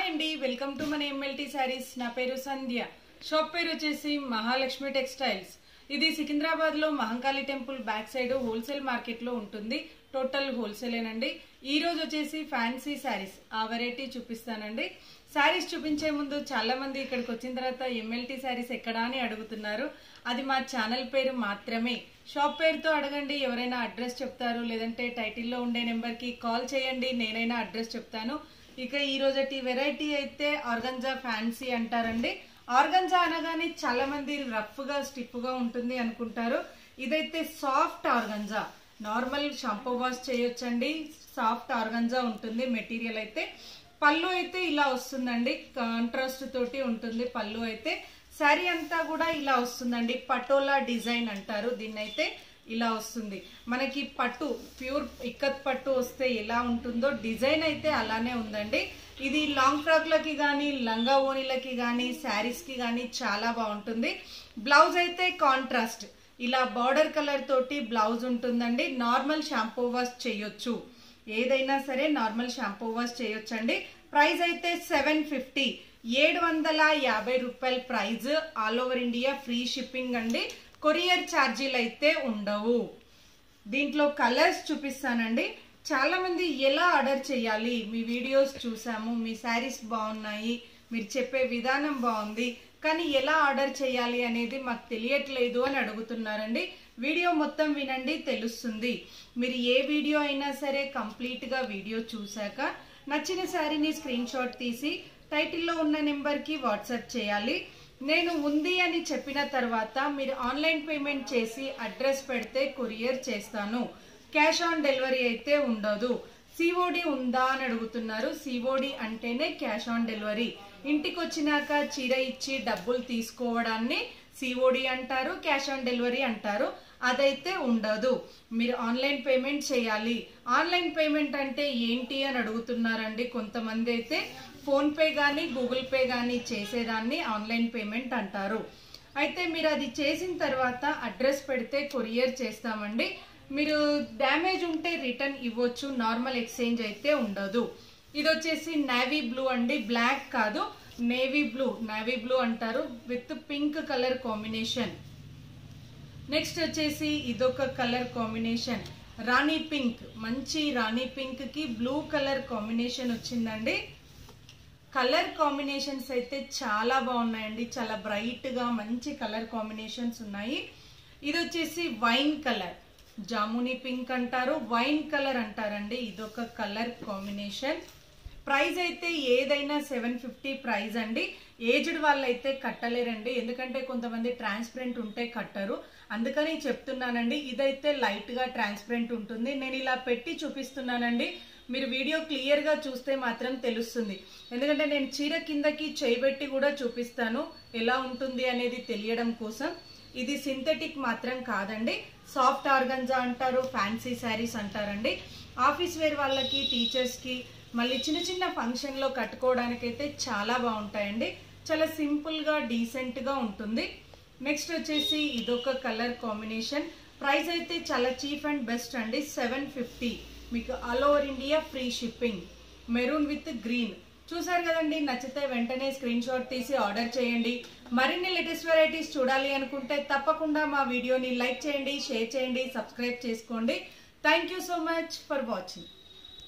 అండి welcome to మన MLT saris నా పేరు సంధ్య షాప్ పేరు వచ్చేసి మహాలక్ష్మి టెక్స్టైల్స్ ఇది సికింద్రాబాద్ లో Mahankali temple back side wholesale market లో ఉంటుంది టోటల్ హోల్సేలేనండి ఈ రోజు వచ్చేసి ఫ్యాన్సీ శారీస్ ఆ వెరైటీ చూపిస్తానండి శారీస్ చూపించే ముందు చాలా మంది ఇక్కడికి వచ్చిన తర్వాత ఎంఎల్టీ శారీస్ ఎక్కడా అని అడుగుతున్నారు అది మా ఛానల్ పేరు మాత్రమే షాప్ పేరుతో అడగండి ఎవరైనా అడ్రస్ చెప్తారు లేదంటే టైటిల్లో ఉండే నెంబర్కి కాల్ చేయండి నేనైనా అడ్రస్ చెప్తాను ఇక ఈ రోజటి వెరైటీ అయితే ఆర్గంజా ఫ్యాన్సీ అంటారండి ఆర్గంజా అనగానే చాలా మంది రఫ్ గా స్టిఫ్ గా ఉంటుంది అనుకుంటారు ఇదైతే soft organza normal shampoo wash చేయొచ్చండి సాఫ్ట్ ఆర్గంజా ఉంటుంది మెటీరియల్ అయితే పళ్ళు అయితే ఇలా వస్తుందండి కాంట్రాస్ట్ తోటి ఉంటుంది పళ్ళు అయితే శారీ అంతా కూడా ఇలా వస్తుందండి పటోలా డిజైన్ అంటారు దీన్ని అయితే ఇలా వస్తుంది మనకి పట్టు ప్యూర్ ఇక్కత్ పట్టు వస్తే ఎలా ఉంటుందో డిజైన్ అయితే అలానే ఉందండి ఇది లాంగ్ ఫ్రాక్లకి కానీ లంగా ఓణీలకి కానీ శారీస్కి కానీ చాలా బాగుంటుంది బ్లౌజ్ అయితే కాంట్రాస్ట్ ఇలా బార్డర్ కలర్ తోటి బ్లౌజ్ ఉంటుందండి నార్మల్ షాంపూ వాష్ చేయొచ్చు ఏదైనా సరే నార్మల్ షాంపూ వాష్ చేయొచ్చండి ప్రైస్ అయితే సెవెన్ ఫిఫ్టీ ఏడు వందల యాభై రూపాయల price all over India free shipping అండి కొరియర్ ఛార్జీలు అయితే ఉండవు దీంట్లో కలర్స్ చూపిస్తానండి చాలా మంది ఎలా ఆర్డర్ చేయాలి మీ వీడియోస్ చూసాము మీ శారీస్ బాగున్నాయి మీరు చెప్పే విధానం బాగుంది కానీ ఎలా ఆర్డర్ చేయాలి అనేది మాకు తెలియట్లేదు అని అడుగుతున్నారండి వీడియో మొత్తం వినండి తెలుస్తుంది మీరు ఏ వీడియో అయినా సరే కంప్లీట్గా వీడియో చూశాక నచ్చిన శారీని స్క్రీన్ షాట్ తీసి టైటిల్లో ఉన్న నెంబర్కి వాట్సాప్ చేయాలి నేను ఉంది అని చెప్పిన తర్వాత మీరు ఆన్లైన్ పేమెంట్ చేసి అడ్రస్ పెడితే కొరియర్ చేస్తాను క్యాష్ ఆన్ డెలివరీ అయితే ఉండదు సిఓడి ఉందా అని అడుగుతున్నారు సిఓడి అంటేనే క్యాష్ ఆన్ డెలివరీ ఇంటికి వచ్చినాక చీర ఇచ్చి డబ్బులు తీసుకోవడాన్ని సిఓడి అంటారు క్యాష్ ఆన్ డెలివరీ అంటారు అదైతే ఉండదు మీరు ఆన్లైన్ పేమెంట్ చేయాలి ఆన్లైన్ పేమెంట్ అంటే ఏంటి అని అడుగుతున్నారండి కొంతమంది అయితే ఫోన్ పే కానీ గూగుల్ పే కానీ చేసేదాన్ని ఆన్లైన్ పేమెంట్ అంటారు అయితే మీరు అది చేసిన తర్వాత అడ్రస్ పెడితే కొరియర్ చేస్తామండి మీరు డ్యామేజ్ ఉంటే రిటర్న్ ఇవ్వచ్చు నార్మల్ ఎక్స్చేంజ్ అయితే ఉండదు ఇది వచ్చేసి నేవీ బ్లూ అండి బ్లాక్ కాదు నేవీ బ్లూ నేవీ బ్లూ అంటారు with pink colour combination next వచ్చేసి ఇదొక కలర్ కాంబినేషన్ రాణి పింక్ మంచి రాణి పింక్ కి బ్లూ కలర్ కాంబినేషన్ వచ్చిందండి కలర్ కాంబినేషన్స్ అయితే చాలా బాగున్నాయండి చాలా బ్రైట్ గా మంచి కలర్ కాంబినేషన్స్ ఉన్నాయి ఇది వచ్చేసి వైన్ కలర్ జాముని పింక్ అంటారు వైన్ కలర్ అంటారండి ఇదొక కలర్ కాంబినేషన్ ప్రైస్ అయితే ఏదైనా సెవెన్ ఫిఫ్టీ ప్రైస్ అండి ఏజ్డ్ వాళ్ళైతే కట్టలేరండి ఎందుకంటే కొంతమంది ట్రాన్స్పరెంట్ ఉంటే కట్టరు అందుకని చెప్తున్నానండి ఇదైతే లైట్ గా ట్రాన్స్పరెంట్ ఉంటుంది నేను ఇలా పెట్టి చూపిస్తున్నానండి మీరు వీడియో క్లియర్ గా చూస్తే మాత్రం తెలుస్తుంది ఎందుకంటే నేను చీర కిందకి చేయబెట్టి కూడా చూపిస్తాను ఎలా ఉంటుంది అనేది తెలియడం కోసం ఇది సింథటిక్ మాత్రం కాదండి సాఫ్ట్ ఆర్గంజా అంటారు ఫ్యాన్సీ శారీస్ అంటారండి ఆఫీస్ వేర్ వాళ్ళకి టీచర్స్కి మళ్ళీ చిన్న చిన్న ఫంక్షన్లో కట్టుకోవడానికైతే చాలా బాగుంటాయండి చాలా సింపుల్గా డీసెంట్గా ఉంటుంది నెక్స్ట్ వచ్చేసి ఇదొక కలర్ కాంబినేషన్ ప్రైస్ అయితే చాలా చీప్ అండ్ బెస్ట్ అండి సెవెన్ ఫిఫ్టీ మీకు all over India free shipping maroon with green చూసారు కదండి నచ్చితే వెంటనే స్క్రీన్ షాట్ తీసి ఆర్డర్ చేయండి మరిన్ని లేటెస్ట్ వెరైటీస్ చూడాలి అనుకుంటే తప్పకుండా మా వీడియోని లైక్ చేయండి షేర్ చేయండి సబ్స్క్రైబ్ చేసుకోండి thank you so much for watching